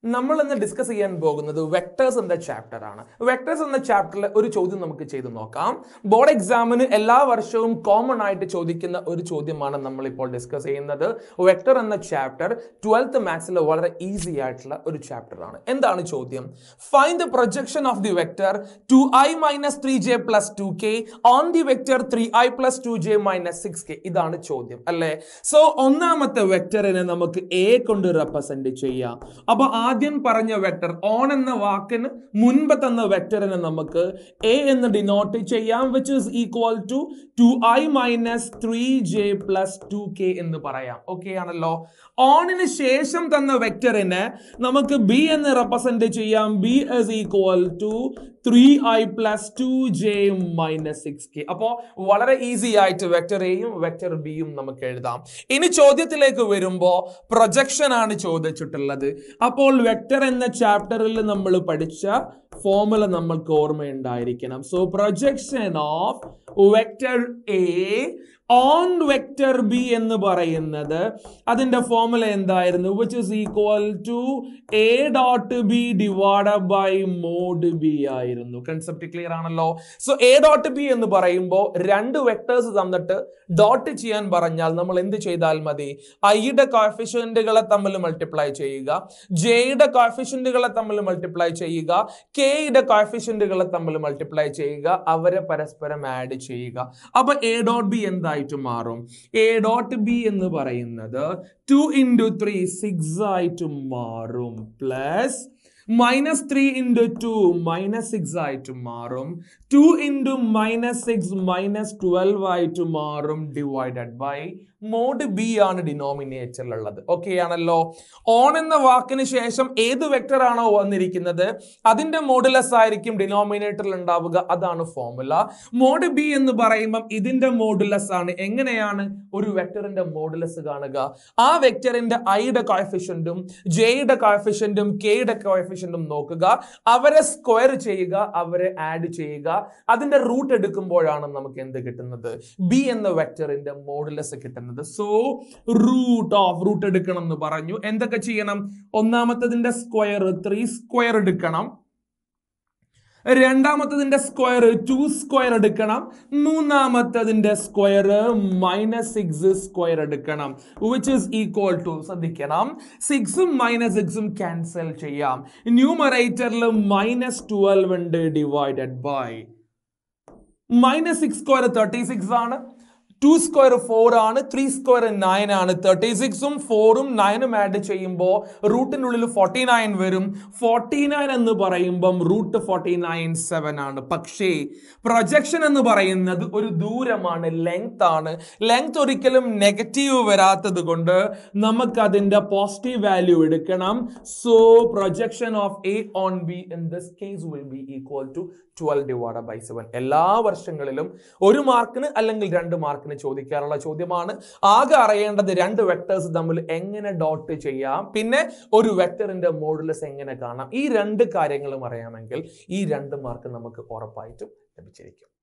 നമ്മൾ ഇന്ന് ഡിസ്കസ് ചെയ്യാൻ പോകുന്നത് വെക്ടേഴ്സ് എന്ന ചാപ്റ്റർ ആണ് വെക്ടേഴ്സ് എന്ന ചാപ്റ്ററിൽ ഒരു ചോദ്യം നമുക്ക് ചെയ്ത് നോക്കാം ബോർഡ് എക്സാമിന് എല്ലാ വർഷവും കോമൺ ആയിട്ട് ചോദിക്കുന്ന ഒരു ചോദ്യമാണ് നമ്മൾ ഇപ്പോൾ ഡിസ്കസ് ചെയ്യുന്നത് വെക്ടർ എന്ന ചാപ്റ്റർ ട്വൽത്ത് മാത്സിൽ വളരെ ഈസി ആയിട്ടുള്ള ഒരു ചാപ്റ്റർ ആണ് എന്താണ് ചോദ്യം find the projection of the vector two i minus three j plus two k on the vector three i plus two j minus six k ഇതാണ് ചോദ്യം അല്ലേ സോ ഒന്നാമത്തെ വെക്ടറിനെ നമുക്ക് എ കൊണ്ട് റെപ്രസെന്റ് ചെയ്യാം അപ്പൊ ആദ്യം പറഞ്ഞ വെക്ടർ ഓൺ എന്ന വാക്കിന് മുൻപ് തന്ന വെക്ടറിനെ നമുക്ക് എ എന്ന് ഡിനോട്ട് ചെയ്യാം which is equal to two i minus three j plus two k എന്ന് പറയാം ഓക്കെ ആണല്ലോ ഓണിന് ശേഷം തന്ന വെക്ടറിനെ നമുക്ക് ബി എന്ന് റെപ്രസെന്റ് ചെയ്യാം b is equal to three i plus two j minus six k അപ്പോൾ വളരെ ഈസി ആയിട്ട് വെക്ടർ എയും വെക്ടർ ബിയും നമുക്ക് എഴുതാം ഇനി ചോദ്യത്തിലേക്ക് വരുമ്പോൾ പ്രൊജക്ഷൻ ആണ് ചോദിച്ചിട്ടുള്ളത് അപ്പോൾ വെക്ടർ എന്ന ചാപ്റ്ററിൽ നമ്മൾ പഠിച്ച ഫോമുല നമ്മൾക്ക് ഓർമ്മയുണ്ടായിരിക്കണം so projection of vector a on vector b എന്ന് പറയുന്നത് അതിന്റെ ഫോമുല എന്തായിരുന്നു which is equal to a dot b divide by mod b ആയിരുന്നു കൺസെപ്റ്റ് ക്ലിയർ ആണല്ലോ സോ എ ഡോട്ട് ബി എന്ന് പറയുമ്പോൾ രണ്ട് വെക്ടേഴ്സ് തന്നിട്ട് ഡോട്ട് ചെയ്യാൻ പറഞ്ഞാൽ നമ്മൾ എന്ത് ചെയ്താൽ മതി ഐയുടെ കോഫിഷ്യന്റുകളെ തമ്മിൽ മൾട്ടിപ്ലൈ ചെയ്യുക ജെയുടെ കോഫിഷ്യന്റുകളെ തമ്മിൽ മൾട്ടിപ്ലൈ ചെയ്യുക കെയുടെ കോഫിഷ്യന്റുകളെ തമ്മിൽ മൾട്ടിപ്ലൈ ചെയ്യുക അവരെ പരസ്പരം ആഡ് ചെയ്യുക അപ്പൊ എ ഡോട്ട് ബി എന്തായിട്ട് മാറും എ ഡോട്ട് ബി എന്ന് പറയുന്നത് ടു ഇൻറ്റു ത്രീ സിക്സ് ആയിട്ട് മാറും plus minus three into two minus six ആയിട്ട് മാറും two into minus six minus twelve ആയിട്ട് മാറും ഡിവൈഡഡ് ബൈ മോഡ് ബി ആണ് ഡിനോമിനേറ്ററിലുള്ളത് ഓക്കെ ആണല്ലോ ഓൺ എന്ന വാക്കിന് ശേഷം ഏത് വെക്ടർ ആണോ വന്നിരിക്കുന്നത് അതിന്റെ മോഡുലസ് ആയിരിക്കും ഡിനോമിനേറ്ററിൽ ഉണ്ടാവുക അതാണ് ഫോർമുല മോഡ് ബി എന്ന് പറയുമ്പം ഇതിന്റെ മോഡുലസ് ആണ് എങ്ങനെയാണ് ഒരു വെക്ടറിന്റെ മോഡുലസ് കാണുക ആ വെക്ടറിന്റെ ഐയുടെ കോഫിഷ്യന്റും ജെയുടെ കോഫിഷ്യന്റും കെയുടെ കോഫിഷ്യന്റും നോക്കുക അവരെ സ്ക്വയർ ചെയ്യുക അവരെ ആഡ് ചെയ്യുക അതിന്റെ റൂട്ട് എടുക്കുമ്പോഴാണ് നമുക്ക് എന്ത് കിട്ടുന്നത് ബി എന്ന വെക്ടറിന്റെ മോഡുലസ് കിട്ടുന്നത് സോ റൂട്ട് ഓഫ് റൂട്ട് എടുക്കണം എന്ന് പറഞ്ഞു എന്തൊക്കെ ചെയ്യണം ഒന്നാമത്തതിന്റെ സ്ക്വയർ ത്രീ സ്ക്വയർ എടുക്കണം രണ്ടാമത്തതിന്റെ സ്ക്വയർ ടു സ്ക്വയർ എടുക്കണം മൂന്നാമത്തതിന്റെ സ്ക്വയർ മൈനസ് സിക്സ് സ്ക്വയർ എടുക്കണം വിച്ച് ഇസ് ഈക്വൽ ടു ശ്രദ്ധിക്കണം സിക്സും മൈനസ് സിക്സും ക്യാൻസൽ ചെയ്യാം ന്യൂമറേറ്ററിൽ മൈനസ് ട്വൽവ് ഉണ്ട് divided by minus six square thirty six ആണ് ടു സ്ക്വയർ ഫോർ ആണ് ത്രീ സ്ക്വയർ നയൻ ആണ് തേർട്ടി സിക്സും ഫോറും നയനും ആഡ് ചെയ്യുമ്പോൾ റൂട്ടിനുള്ളിൽ ഫോർട്ടി നയൻ വരും ഫോർട്ടി നയൻ എന്ന് പറയുമ്പം റൂട്ട് ഫോർട്ടി നയൻ സെവൻ ആണ് പക്ഷേ പ്രൊജക്ഷൻ എന്ന് പറയുന്നത് ഒരു ദൂരമാണ് ലെങ്ത് ആണ് ലെങ്ത് ഒരിക്കലും നെഗറ്റീവ് വരാത്തത് കൊണ്ട് നമുക്ക് അതിന്റെ പോസിറ്റീവ് വാല്യൂ എടുക്കണം so projection of a on b in this case will be equal to twelve divide by seven എല്ലാ വർഷങ്ങളിലും ഒരു മാർക്കിന് അല്ലെങ്കിൽ രണ്ട് മാർക്കിന് ചോദിക്കാറുള്ള ചോദ്യമാണ് ആകെ അറിയേണ്ടത് രണ്ട് വെക്ടേഴ്സ് തമ്മിൽ എങ്ങനെ ഡോട്ട് ചെയ്യാം പിന്നെ ഒരു വെക്ടറിന്റെ മോഡുലസ് എങ്ങനെ കാണാം ഈ രണ്ട് കാര്യങ്ങളും അറിയാമെങ്കിൽ ഈ രണ്ട് മാർക്ക് നമുക്ക് ഉറപ്പായിട്ടും ലഭിച്ചിരിക്കും